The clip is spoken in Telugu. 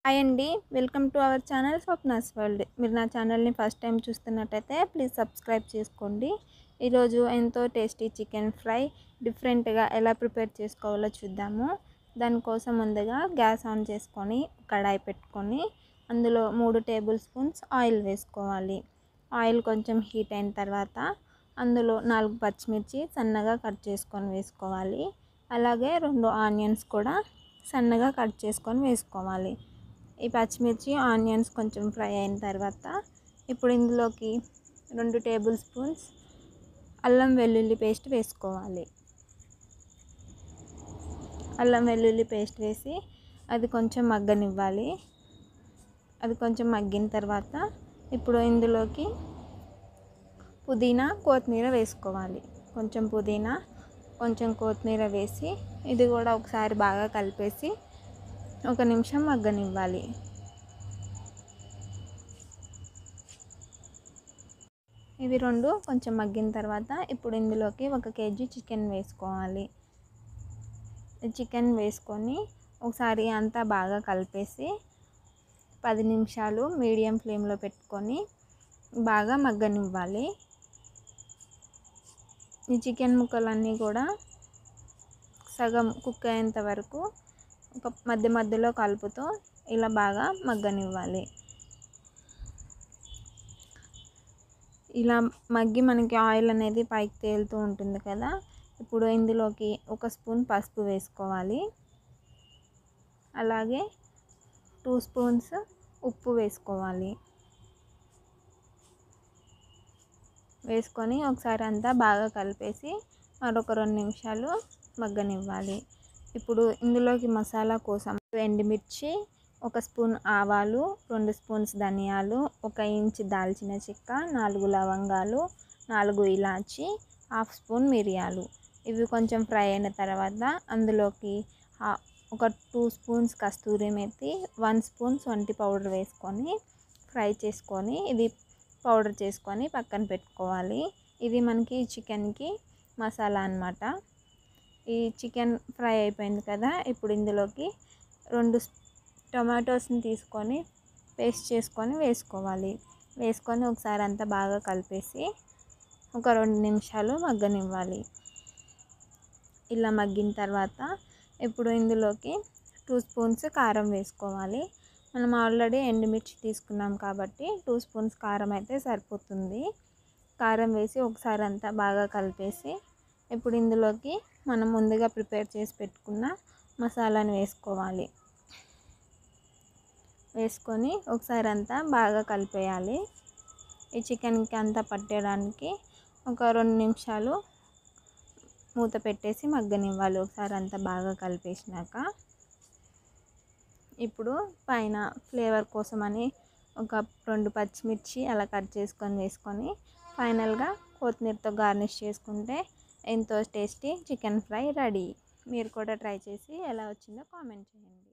హాయ్ అండి welcome to our channel Swapna's world మీరు నా ఛానల్ని ఫస్ట్ టైం చూస్తున్నట్టయితే ప్లీజ్ సబ్స్క్రైబ్ చేసుకోండి ఈరోజు ఎంతో టేస్టీ చికెన్ ఫ్రై డిఫరెంట్గా ఎలా ప్రిపేర్ చేసుకోవాలో చూద్దాము దానికోసం ముందుగా గ్యాస్ ఆన్ చేసుకొని కడాయి పెట్టుకొని అందులో మూడు టేబుల్ స్పూన్స్ ఆయిల్ వేసుకోవాలి ఆయిల్ కొంచెం హీట్ అయిన తర్వాత అందులో నాలుగు పచ్చిమిర్చి సన్నగా కట్ చేసుకొని వేసుకోవాలి అలాగే రెండు ఆనియన్స్ కూడా సన్నగా కట్ చేసుకొని వేసుకోవాలి ఈ పచ్చిమిర్చి ఆనియన్స్ కొంచెం ఫ్రై అయిన తర్వాత ఇప్పుడు ఇందులోకి రెండు టేబుల్ స్పూన్స్ అల్లం వెల్లుల్లి పేస్ట్ వేసుకోవాలి అల్లం వెల్లుల్లి పేస్ట్ వేసి అది కొంచెం మగ్గనివ్వాలి అది కొంచెం మగ్గిన తర్వాత ఇప్పుడు ఇందులోకి పుదీనా కొత్తిమీర వేసుకోవాలి కొంచెం పుదీనా కొంచెం కొత్తిమీర వేసి ఇది కూడా ఒకసారి బాగా కలిపేసి ఒక నిమిషం మగ్గనివ్వాలి ఇవి రెండు కొంచెం మగ్గిన తర్వాత ఇప్పుడు ఇందులోకి ఒక కేజీ చికెన్ వేసుకోవాలి చికెన్ వేసుకొని ఒకసారి అంతా బాగా కలిపేసి పది నిమిషాలు మీడియం ఫ్లేమ్లో పెట్టుకొని బాగా మగ్గనివ్వాలి ఈ చికెన్ ముక్కలన్నీ కూడా సగం కుక్ అయ్యేంత వరకు ఒక మధ్య మధ్యలో కలుపుతూ ఇలా బాగా మగ్గనివ్వాలి ఇలా మగ్గి మనకి ఆయిల్ అనేది పైకి తేలుతూ ఉంటుంది కదా ఇప్పుడు ఇందులోకి ఒక స్పూన్ పసుపు వేసుకోవాలి అలాగే టూ స్పూన్స్ ఉప్పు వేసుకోవాలి వేసుకొని ఒకసారి అంతా బాగా కలిపేసి మరొక రెండు నిమిషాలు మగ్గనివ్వాలి ఇప్పుడు ఇందులోకి మసాలా కోసం ఎండుమిర్చి ఒక స్పూన్ ఆవాలు రెండు స్పూన్స్ ధనియాలు ఒక ఇంచ్ దాల్చిన చెక్క నాలుగు లవంగాలు నాలుగు ఇలాచి హాఫ్ స్పూన్ మిరియాలు ఇవి కొంచెం ఫ్రై అయిన తర్వాత అందులోకి ఒక టూ స్పూన్స్ కస్తూరి మెత్తి వన్ స్పూన్ సొంటి పౌడర్ వేసుకొని ఫ్రై చేసుకొని ఇది పౌడర్ చేసుకొని పక్కన పెట్టుకోవాలి ఇది మనకి చికెన్కి మసాలా అనమాట ఈ చికెన్ ఫ్రై అయిపోయింది కదా ఇప్పుడు ఇందులోకి రెండు టొమాటోస్ని తీసుకొని పేస్ట్ చేసుకొని వేసుకోవాలి వేసుకొని ఒకసారి అంతా బాగా కలిపేసి ఒక రెండు నిమిషాలు మగ్గనివ్వాలి ఇలా మగ్గిన తర్వాత ఇప్పుడు ఇందులోకి టూ స్పూన్స్ కారం వేసుకోవాలి మనం ఆల్రెడీ ఎండుమిర్చి తీసుకున్నాం కాబట్టి టూ స్పూన్స్ కారం అయితే సరిపోతుంది కారం వేసి ఒకసారి అంతా బాగా కలిపేసి ఇప్పుడు ఇందులోకి మనం ముందుగా ప్రిపేర్ చేసి పెట్టుకున్న మసాలాను వేసుకోవాలి వేసుకొని ఒకసారి అంతా బాగా కలిపేయాలి ఈ చికెన్కి అంతా పట్టడానికి ఒక రెండు నిమిషాలు మూత పెట్టేసి మగ్గనివ్వాలి ఒకసారి అంతా బాగా కలిపేసినాక ఇప్పుడు పైన ఫ్లేవర్ కోసమని ఒక రెండు పచ్చిమిర్చి అలా కట్ చేసుకొని వేసుకొని ఫైనల్గా కొత్తిమీరతో గార్నిష్ చేసుకుంటే ఎంతో టేస్టీ చికెన్ ఫ్రై రెడీ మీరు కూడా ట్రై చేసి ఎలా వచ్చిందో కామెంట్ చేయండి